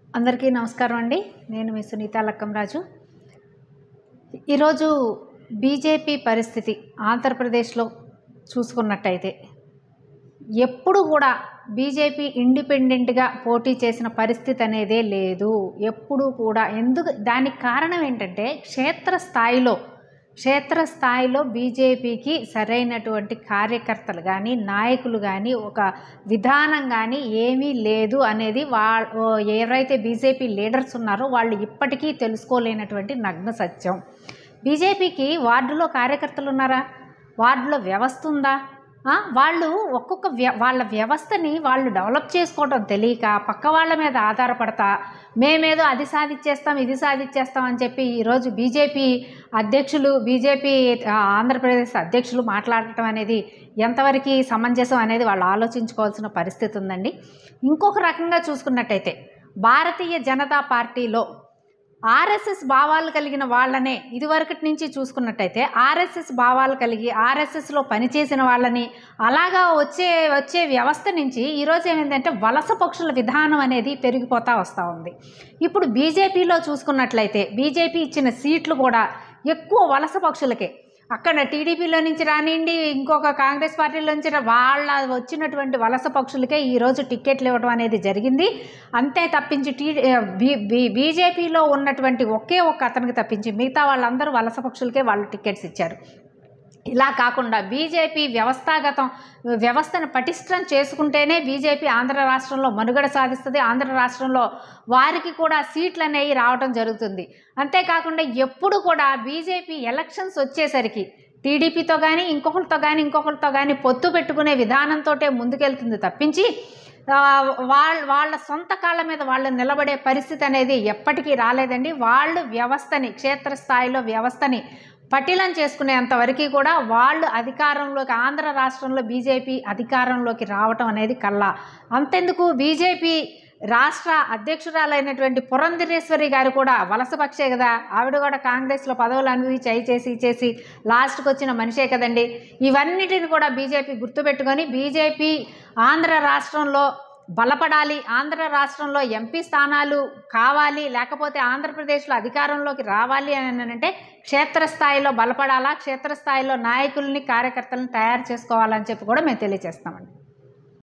అందరికీ నమస్కారం అండి నేను మీ సునీత లక్కంరాజు ఈరోజు బీజేపీ పరిస్థితి ఆంధ్రప్రదేశ్లో చూసుకున్నట్టయితే ఎప్పుడు కూడా బీజేపీ ఇండిపెండెంట్గా పోటీ చేసిన పరిస్థితి అనేదే లేదు ఎప్పుడు కూడా ఎందుకు దానికి కారణం ఏంటంటే క్షేత్రస్థాయిలో క్షేత్రస్థాయిలో బీజేపీకి సరైనటువంటి కార్యకర్తలు కానీ నాయకులు కానీ ఒక విధానం కానీ ఏమీ లేదు అనేది వా ఎవరైతే బీజేపీ లీడర్స్ ఉన్నారో వాళ్ళు ఇప్పటికీ తెలుసుకోలేనటువంటి నగ్న సత్యం బీజేపీకి వార్డులో కార్యకర్తలు ఉన్నారా వార్డులో వ్యవస్థ ఉందా ఆ, వాళ్ళు ఒక్కొక్క వ్య వాళ్ళ వ్యవస్థని వాళ్ళు డెవలప్ చేసుకోవడం తెలియక పక్క వాళ్ళ మీద ఆధారపడతా మేమేదో అది సాధించేస్తాం ఇది సాధించేస్తాం అని చెప్పి ఈరోజు బీజేపీ అధ్యక్షులు బీజేపీ ఆ, ఆంధ్రప్రదేశ్ అధ్యక్షులు మాట్లాడటం అనేది ఎంతవరకు సమంజసం అనేది వాళ్ళు ఆలోచించుకోవాల్సిన పరిస్థితి ఉందండి ఇంకొక రకంగా చూసుకున్నట్టయితే భారతీయ జనతా పార్టీలో ఆర్ఎస్ఎస్ భావాలు కలిగిన వాళ్ళనే ఇదివరకటి నుంచి చూసుకున్నట్టయితే ఆర్ఎస్ఎస్ భావాలు కలిగి ఆర్ఎస్ఎస్లో పనిచేసిన వాళ్ళని అలాగా వచ్చే వచ్చే వ్యవస్థ నుంచి ఈరోజు ఏమైందంటే వలస పక్షుల విధానం అనేది పెరిగిపోతూ వస్తూ ఉంది ఇప్పుడు బీజేపీలో చూసుకున్నట్లయితే బీజేపీ ఇచ్చిన సీట్లు కూడా ఎక్కువ వలస పక్షులకే అక్కడ టీడీపీలో నుంచి రానివ్వండి ఇంకొక కాంగ్రెస్ పార్టీలో నుంచి రా- వాళ్ళ వచ్చినటువంటి వలస పక్షులకే ఈరోజు టిక్కెట్లు ఇవ్వడం అనేది జరిగింది అంతే తప్పించి టీ బీ బీ బీజేపీలో ఉన్నటువంటి ఒకే ఒక్క అతనికి తప్పించి మిగతా వాళ్ళందరూ వలస పక్షులకే వాళ్ళు టికెట్స్ ఇచ్చారు ఇలా కాకుండా బీజేపీ వ్యవస్థాగతం వ్యవస్థను పటిష్టం చేసుకుంటేనే బీజేపీ ఆంధ్ర రాష్ట్రంలో మనుగడ సాధిస్తుంది ఆంధ్ర రాష్ట్రంలో వారికి కూడా సీట్లు అనేవి రావడం జరుగుతుంది అంతేకాకుండా ఎప్పుడు కూడా బీజేపీ ఎలక్షన్స్ వచ్చేసరికి టీడీపీతో కానీ ఇంకొకరితో కానీ ఇంకొకరితో కానీ పొత్తు పెట్టుకునే విధానంతో ముందుకెళ్తుంది తప్పించి ఆ, వాళ్ళ వాళ్ళ సొంత కాళ్ళ మీద వాళ్ళు నిలబడే పరిస్థితి అనేది ఎప్పటికీ రాలేదండి వాళ్ళు వ్యవస్థని క్షేత్రస్థాయిలో వ్యవస్థని పటిలం చేసుకునేంత వరకు కూడా వాళ్ళు అధికారంలోకి ఆంధ్ర రాష్ట్రంలో బీజేపీ అధికారంలోకి రావటం అనేది కల్లా అంతెందుకు బీజేపీ రాష్ట్ర అధ్యక్షురాలైనటువంటి పురంధరేశ్వరి గారు కూడా వలసపక్షే కదా ఆవిడ కూడా కాంగ్రెస్లో పదవులు అనుభవించి అయి చేసి ఈ చేసి లాస్ట్కి వచ్చిన మనిషే కదండి ఇవన్నిటిని కూడా బీజేపీ గుర్తుపెట్టుకొని బీజేపీ ఆంధ్ర రాష్ట్రంలో బలపడాలి ఆంధ్ర రాష్ట్రంలో ఎంపీ స్థానాలు కావాలి లేకపోతే ఆంధ్రప్రదేశ్లో అధికారంలోకి రావాలి అని అంటే క్షేత్రస్థాయిలో బలపడాలా క్షేత్రస్థాయిలో నాయకుల్ని కార్యకర్తలను తయారు చేసుకోవాలని చెప్పి కూడా మేము తెలియజేస్తామండి